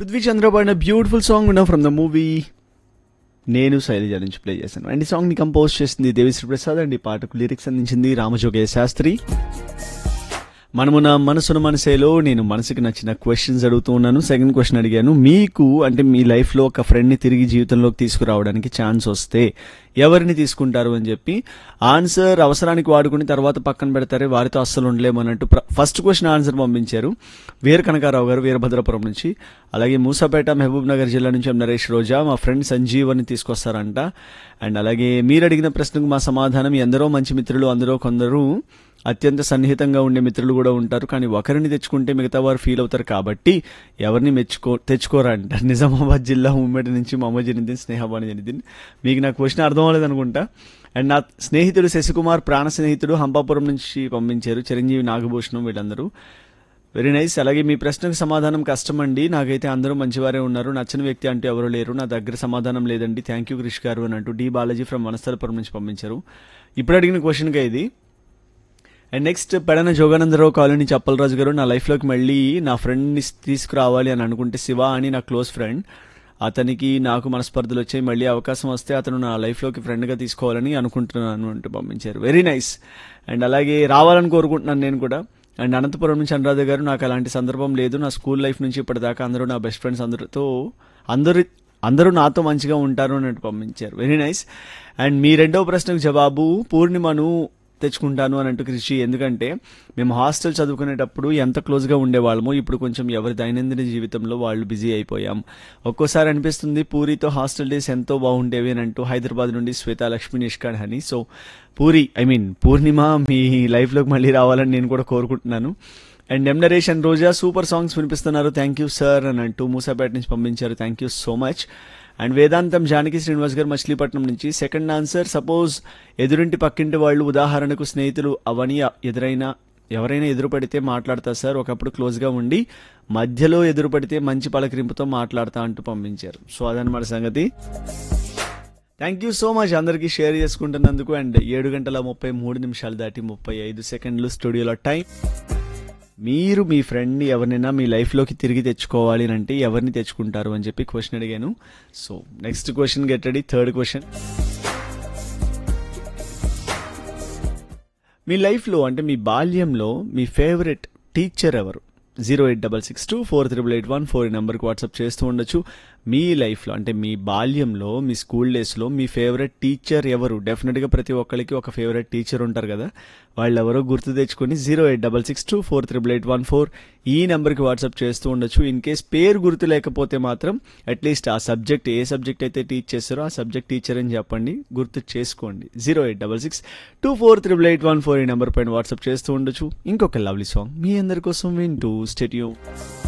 Prithvi Chandrababu beautiful song ఉన్నా from the movie Nenu Sailaja నుంచి play చేశాను అండ్ ఈ సాంగ్ ని కంపోజ్ చేసింది దేవిశ్రీ ప్రసాద్ అండ్ ఈ పాటకు లిరిక్స్ అందించింది రామజోగయ్య శాస్త్రి మనము నా మనసును మనసేలో నేను మనసుకి నచ్చిన క్వశ్చన్స్ అడుగుతూ ఉన్నాను సెకండ్ క్వశ్చన్ అడిగాను మీకు అంటే మీ లైఫ్లో ఒక ఫ్రెండ్ని తిరిగి జీవితంలోకి తీసుకురావడానికి ఛాన్స్ వస్తే ఎవరిని తీసుకుంటారు అని చెప్పి ఆన్సర్ అవసరానికి వాడుకుని తర్వాత పక్కన పెడతారే వారితో అస్సలు ఉండలేమన్నట్టు ఫస్ట్ క్వశ్చన్ ఆన్సర్ పంపించారు వీర కనకారావు గారు వీరభద్రపురం నుంచి అలాగే మూసాపేట మహబూబ్ నగర్ జిల్లా నుంచి ఎం నరేష్ రోజా మా ఫ్రెండ్ సంజీవని తీసుకొస్తారంట అండ్ అలాగే మీరు అడిగిన ప్రశ్నకు మా సమాధానం ఎందరో మంచి మిత్రులు అందరూ కొందరు అత్యంత సన్నిహితంగా ఉండే మిత్రులు కూడా ఉంటారు కానీ ఒకరిని తెచ్చుకుంటే మిగతా వారు ఫీల్ అవుతారు కాబట్టి ఎవరిని మెచ్చుకో తెచ్చుకోరంట నిజామాబాద్ జిల్లా ఉమ్మడి నుంచి మహమ్మద్ జనిదిన్ స్నేహబాని జనిదిన్ మీకు నా క్వశ్చన్ అర్థం అవ్వలేదు అనుకుంటా అండ్ నా స్నేహితుడు శశికుమార్ ప్రాణ స్నేహితుడు హంపాపురం నుంచి పంపించారు చిరంజీవి నాగభూషణం వీళ్ళందరూ వెరీ నైస్ అలాగే మీ ప్రశ్నకు సమాధానం కష్టం అండి నాకైతే అందరూ మంచివారే ఉన్నారు నచ్చని వ్యక్తి అంటూ ఎవరు లేరు నా దగ్గర సమాధానం లేదండి థ్యాంక్ యూ క్రిష్ గారు అని అంటూ డి బాలాజీ ఫ్రమ్ వనస్థలపురం నుంచి పంపించారు ఇప్పుడు అడిగిన క్వశ్చన్గా ఇది and next Pedana Joganandarao colony Chappalaraju గారు నా లైఫ్లోకి మళ్ళీ నా ఫ్రెండ్ని తీసుకురావాలి అని అనుకుంటే శివ అని నా క్లోజ్ ఫ్రెండ్ అతనికి నాకు మనస్పర్ధలు వచ్చాయి మళ్ళీ అవకాశం వస్తే అతను నా లైఫ్లోకి ఫ్రెండ్గా తీసుకోవాలని అనుకుంటున్నాను అంటూ పంపించారు వెరీ నైస్ అండ్ అలాగే రావాలని కోరుకుంటున్నాను నేను కూడా అండ్ అనంతపురం నుంచి అనురాధ గారు నాకు అలాంటి సందర్భం లేదు నా స్కూల్ లైఫ్ నుంచి ఇప్పటిదాకా అందరూ నా బెస్ట్ ఫ్రెండ్స్ అందరితో అందరి అందరూ నాతో మంచిగా ఉంటారు అన్నట్టు పంపించారు వెరీ నైస్ అండ్ మీ రెండవ ప్రశ్నకు జవాబు పూర్ణిమను తెచ్చుకుంటాను అని అంటూ కృషి ఎందుకంటే మేము హాస్టల్ చదువుకునేటప్పుడు ఎంత క్లోజ్గా ఉండేవాళ్ళమో ఇప్పుడు కొంచెం ఎవరి దైనందిన జీవితంలో వాళ్ళు బిజీ అయిపోయాం ఒక్కోసారి అనిపిస్తుంది పూరితో హాస్టల్ డేస్ ఎంతో బాగుండేవి అని అంటూ హైదరాబాద్ నుండి శ్వేత లక్ష్మి నిష్కాడ్ అని so Puri I mean Purnima మీ లైఫ్లోకి మళ్ళీ రావాలని నేను కూడా కోరుకుంటున్నాను and M Naresh and Roja super songs వినిపిస్తున్నారు థ్యాంక్ యూ సార్ అని అంటూ మూసాపేట నుంచి పంపించారు thank you so much and Vedantam Janaki Srinivas గారు మచిలీపట్నం నుంచి సెకండ్ ఆన్సర్ సపోజ్ ఎదురింటి పక్కింటి వాళ్ళు ఉదాహరణకు స్నేహితులు అవని ఎదురైనా ఎవరైనా ఎదురుపడితే మాట్లాడతా సార్ ఒకప్పుడు క్లోజ్గా ఉండి మధ్యలో ఎదురుపడితే మంచి పలకరింపుతో మాట్లాడతా అంటూ పంపించారు సో అదనమాట సంగతి థ్యాంక్ యూ సో మచ్ అందరికీ షేర్ చేసుకుంటున్నందుకు అండ్ ఏడు గంటల ముప్పై మూడు నిమిషాలు దాటి ముప్పై ఐదు సెకండ్లు స్టూడియోలో టైం మీరు మీ ఫ్రెండ్ని ఎవరినైనా మీ లైఫ్లోకి తిరిగి తెచ్చుకోవాలి అని అంటే ఎవరిని తెచ్చుకుంటారు అని చెప్పి క్వశ్చన్ అడిగాను so next question get ready third question మీ లైఫ్లో అంటే మీ బాల్యంలో మీ ఫేవరెట్ టీచర్ ఎవరు zero eight double six two four triple eight one four ఈ నెంబర్కి వాట్సాప్ చేస్తూ ఉండొచ్చు మీ లైఫ్లో అంటే మీ బాల్యంలో మీ స్కూల్ డేస్లో మీ ఫేవరెట్ టీచర్ ఎవరు డెఫినెట్గా ప్రతి ఒక్కరికి ఒక ఫేవరెట్ టీచర్ ఉంటారు కదా వాళ్ళు ఎవరో గుర్తు తెచ్చుకొని zero eight double six two four triple eight one four ఈ నెంబర్కి వాట్సాప్ చేస్తూ ఉండొచ్చు ఇన్ కేస్ పేరు గుర్తు లేకపోతే మాత్రం అట్లీస్ట్ ఆ సబ్జెక్ట్ ఏ సబ్జెక్ట్ అయితే టీచ్ చేస్తారో ఆ సబ్జెక్ట్ టీచర్ అని చెప్పండి గుర్తు చేసుకోండి zero eight double six two four triple eight one four ఈ నెంబర్ పైన వాట్సాప్ చేస్తూ ఉండొచ్చు ఇంకొక లవ్లీ సాంగ్ మీ అందరి కోసం వింటూ స్టెట్యూ